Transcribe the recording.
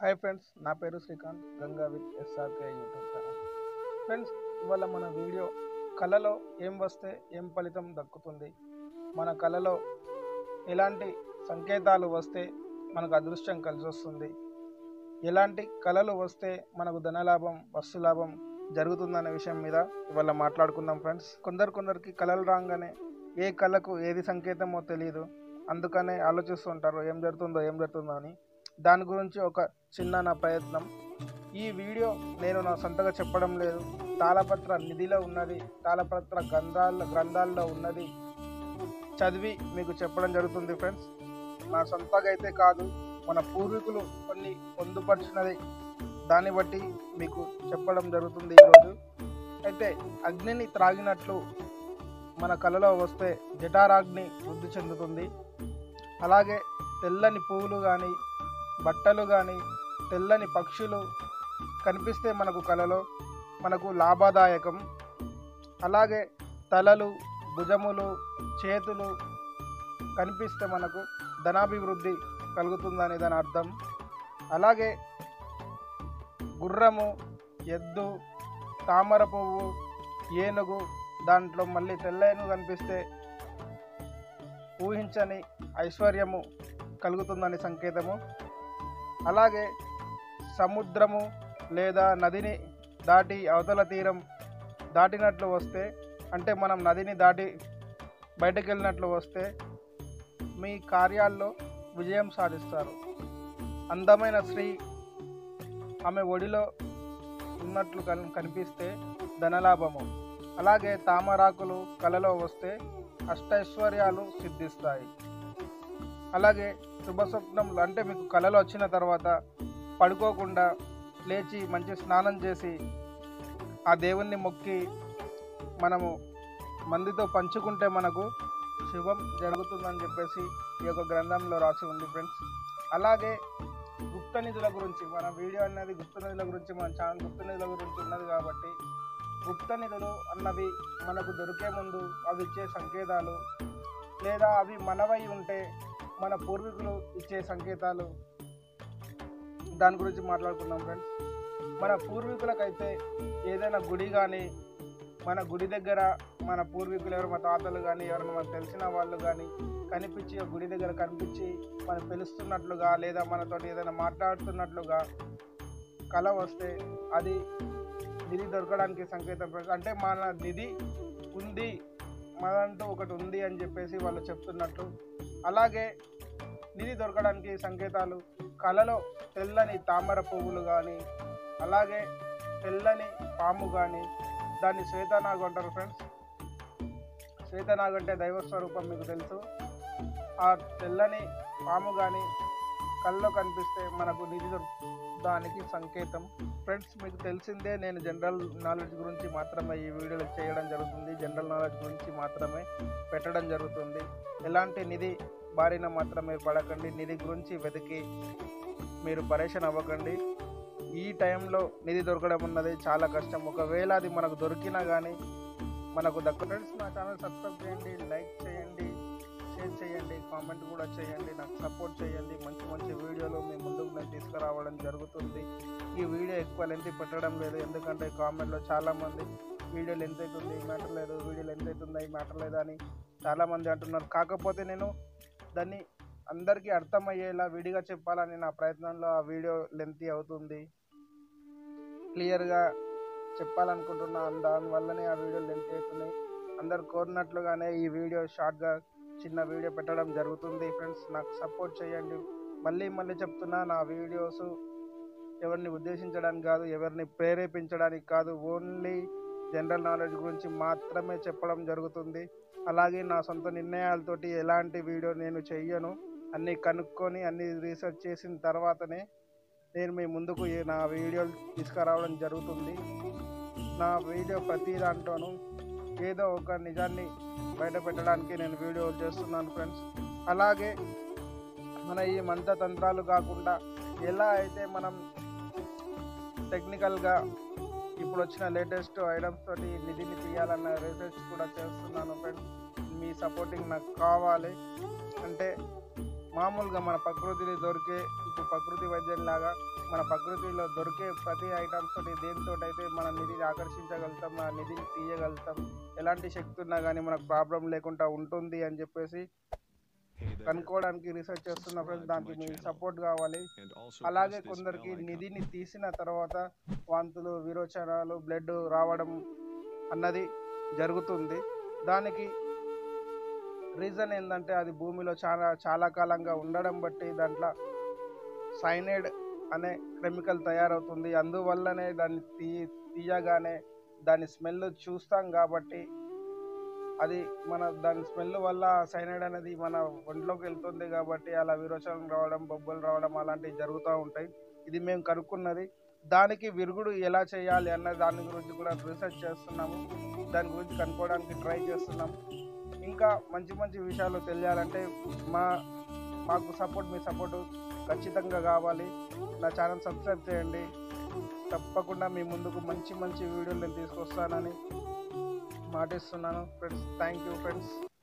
Hi friends నా పేరు Srikanth Ganga with SRK YouTube channel friends ఇవాళ మన వీడియో కళలో ఏం వస్తే ఏం ఫలితం దక్కుతుంది మన కళలో ఎలాంటి సంకేతాలు వస్తే మనకు అదృష్టం కలిసి వస్తుంది ఎలాంటి కళలు వస్తే మనకు ధనలాభం వస్తు లాభం జరుగుతుందనే విషయం మీద ఇవాళ మాట్లాడుకుందాం ఫ్రెండ్స్ కొందరు కొందరికి కళలు రాగానే ఏ కళకు ఏది సంకేతమో తెలియదు అందుకనే ఆలోచిస్తుంటారు ఏం జరుగుతుందో ఏం జరుగుతుందో అని దాని గురించి ఒక చిన్న నా ప్రయత్నం ఈ వీడియో నేను నా సొంతగా చెప్పడం లేదు తాళపత్ర నిధిలో ఉన్నది తాళపత్ర గ్రంథాల గ్రంథాల్లో ఉన్నది చదివి మీకు చెప్పడం జరుగుతుంది ఫ్రెండ్స్ నా సొంతగా అయితే కాదు మన పూర్వీకులు కొన్ని పొందుపరిచినది దాన్ని బట్టి మీకు చెప్పడం జరుగుతుంది ఈరోజు అయితే అగ్నిని త్రాగినట్లు మన కళలో వస్తే జఠారాగ్ని వృద్ధి చెందుతుంది అలాగే తెల్లని పువ్వులు కానీ బట్టలు కానీ తెల్లని పక్షులు కనిపిస్తే మనకు కళలో మనకు లాభదాయకం అలాగే తలలు భుజములు చేతులు కనిపిస్తే మనకు ధనాభివృద్ధి కలుగుతుందని దాని అర్థం అలాగే గుర్రము ఎద్దు తామర పువ్వు ఏనుగు దాంట్లో మళ్ళీ తెల్లేను కనిపిస్తే ఊహించని ఐశ్వర్యము కలుగుతుందని సంకేతము అలాగే సముద్రము లేదా నదిని దాటి అవతల తీరం దాటినట్లు వస్తే అంటే మనం నదిని దాటి బయటకు వెళ్ళినట్లు వస్తే మీ కార్యాల్లో విజయం సాధిస్తారు అందమైన స్త్రీ ఆమె ఒడిలో ఉన్నట్లు కన్ కనిపిస్తే ధనలాభము అలాగే తామరాకులు కలలో వస్తే అష్టైశ్వర్యాలు సిద్ధిస్తాయి అలాగే శుభ స్వప్నంలో అంటే మీకు కళలు వచ్చిన తర్వాత పడుకోకుండా లేచి మంచి స్నానం చేసి ఆ దేవుణ్ణి మొక్కి మనము మందితో పంచుకుంటే మనకు శుభం జరుగుతుందని చెప్పేసి ఈ యొక్క గ్రంథంలో రాసి ఉంది ఫ్రెండ్స్ అలాగే గుప్త నిధుల గురించి మన వీడియో అనేది గుప్త నిధుల గురించి మన ఛానల్ గుప్త నిధుల గురించి ఉన్నది కాబట్టి గుప్త నిధులు అన్నవి మనకు దొరికే ముందు అవి ఇచ్చే సంకేతాలు లేదా అవి మనవై ఉంటే మన పూర్వీకులు ఇచ్చే సంకేతాలు దాని గురించి మాట్లాడుకుందాం ఫ్రెండ్స్ మన పూర్వీకులకైతే ఏదైనా గుడి కానీ మన గుడి దగ్గర మన పూర్వీకులు ఎవరు మా తాతలు కానీ ఎవరైనా మనకు తెలిసిన వాళ్ళు కానీ కనిపించి ఆ గుడి దగ్గర కనిపించి మనం పిలుస్తున్నట్లుగా లేదా మనతోటి ఏదైనా మాట్లాడుతున్నట్లుగా కళ వస్తే అది నిధి దొరకడానికి సంకేతం ఫ్రెండ్స్. అంటే మన నిధి ఉంది మనంటూ ఒకటి ఉంది అని చెప్పేసి వాళ్ళు చెప్తున్నట్టు అలాగే నిధి దొరకడానికి సంకేతాలు కళలో తెల్లని తామర పువ్వులు కానీ అలాగే తెల్లని పాము కానీ దాన్ని శ్వేతనాగు అంటారు ఫ్రెండ్స్ శ్వేతనాగు అంటే దైవ స్వరూపం మీకు తెలుసు ఆ తెల్లని పాము కానీ కళ్ళలో కనిపిస్తే మనకు నిధి దొరుకు దానికి సంకేతం ఫ్రెండ్స్ మీకు తెలిసిందే నేను జనరల్ నాలెడ్జ్ గురించి మాత్రమే ఈ వీడియోలు చేయడం జరుగుతుంది జనరల్ నాలెడ్జ్ గురించి మాత్రమే పెట్టడం జరుగుతుంది ఎలాంటి నిధి బారిన మాత్రమే పడకండి నిధి గురించి వెతికి మీరు పరేషాన్ అవ్వకండి ఈ టైంలో నిధి దొరకడం ఉన్నది చాలా కష్టం ఒకవేళ అది మనకు దొరికినా కానీ మనకు దక్కు ఫ్రెండ్స్ నా ఛానల్ సబ్స్క్రైబ్ చేయండి లైక్ చేయండి షేర్ చేయండి కామెంట్ కూడా చేయండి నాకు సపోర్ట్ చేయండి మంచి మంచి వీడియోలు మీ ముందుకు నేను తీసుకురావడం జరుగుతుంది ఈ వీడియో ఎక్కువ లెంత్ పెట్టడం లేదు ఎందుకంటే కామెంట్లో చాలామంది వీడియో లెంత్ అవుతుంది ఈ మ్యాటర్ లేదు వీడియో లెంత్ అవుతుంది ఈ మ్యాటర్ లేదా అని చాలామంది అంటున్నారు కాకపోతే నేను దాన్ని అందరికీ అర్థమయ్యేలా విడిగా చెప్పాలని నా ప్రయత్నంలో ఆ వీడియో లెంతీ అవుతుంది క్లియర్గా చెప్పాలనుకుంటున్నా దానివల్లనే ఆ వీడియో లెంత్ అవుతున్నాయి అందరు కోరినట్లుగానే ఈ వీడియో షార్ట్గా చిన్న వీడియో పెట్టడం జరుగుతుంది ఫ్రెండ్స్ నాకు సపోర్ట్ చేయండి మళ్ళీ మళ్ళీ చెప్తున్నా నా వీడియోస్ ఎవరిని ఉద్దేశించడానికి కాదు ఎవరిని ప్రేరేపించడానికి కాదు ఓన్లీ జనరల్ నాలెడ్జ్ గురించి మాత్రమే చెప్పడం జరుగుతుంది అలాగే నా సొంత నిర్ణయాలతోటి ఎలాంటి వీడియో నేను చెయ్యను అన్నీ కనుక్కొని అన్నీ రీసెర్చ్ చేసిన తర్వాతనే నేను మీ ముందుకు ఈ నా వీడియోలు తీసుకురావడం జరుగుతుంది నా వీడియో ప్రతి దాంట్లోనూ ఏదో ఒక నిజాన్ని బయట పెట్టడానికి నేను వీడియోలు చేస్తున్నాను ఫ్రెండ్స్ అలాగే మన ఈ మంత్ర తంత్రాలు కాకుండా ఎలా అయితే మనం టెక్నికల్గా ఇప్పుడు వచ్చిన లేటెస్ట్ ఐటమ్స్ తోటి నిధిని తీయాలన్న రీసెర్చ్ కూడా చేస్తున్నాను ఫ్రెండ్స్ మీ సపోర్టింగ్ నాకు కావాలి అంటే మామూలుగా మన ప్రకృతిలో దొరికే ఇప్పుడు ప్రకృతి వైద్యం లాగా మన ప్రకృతిలో దొరికే ప్రతి ఐటమ్స్ తోటి దేనితో అయితే మన నిధిని ఆకర్షించగలుగుతాం మన నిధిని తీయగలుగుతాం ఎలాంటి శక్తి ఉన్నా కానీ మనకు ప్రాబ్లం లేకుండా ఉంటుంది అని చెప్పేసి కనుక్కోవడానికి రీసెర్చ్ చేస్తున్న ఫ్రెండ్స్ దానికి మీ సపోర్ట్ కావాలి అలాగే కొందరికి నిధిని తీసిన తర్వాత వాంతులు విరోచనాలు బ్లడ్ రావడం అన్నది జరుగుతుంది దానికి రీజన్ ఏంటంటే అది భూమిలో చాలా చాలా కాలంగా ఉండడం బట్టి దాంట్లో సైనైడ్ అనే కెమికల్ తయారవుతుంది అందువల్లనే దాన్ని తీ తీయగానే దాని స్మెల్ చూస్తాం కాబట్టి అది మన దాని స్మెల్ వల్ల సైనైడ్ అనేది మన ఒంట్లోకి వెళ్తుంది కాబట్టి అలా విరోచనం రావడం బొబ్బలు రావడం అలాంటివి జరుగుతూ ఉంటాయి ఇది మేము కనుక్కున్నది దానికి విరుగుడు ఎలా చేయాలి అన్న దాని గురించి కూడా రీసెర్చ్ చేస్తున్నాము దాని గురించి కనుక్కోవడానికి ట్రై చేస్తున్నాం ఇంకా మంచి మంచి విషయాలు తెలియాలంటే మా మాకు సపోర్ట్ మీ సపోర్ట్ ఖచ్చితంగా కావాలి నా ఛానల్ సబ్స్క్రైబ్ చేయండి తప్పకుండా మీ ముందుకు మంచి మంచి వీడియోలు నేను తీసుకొస్తానని మాటిస్తున్నాను ఫ్రెండ్స్ థ్యాంక్ యూ ఫ్రెండ్స్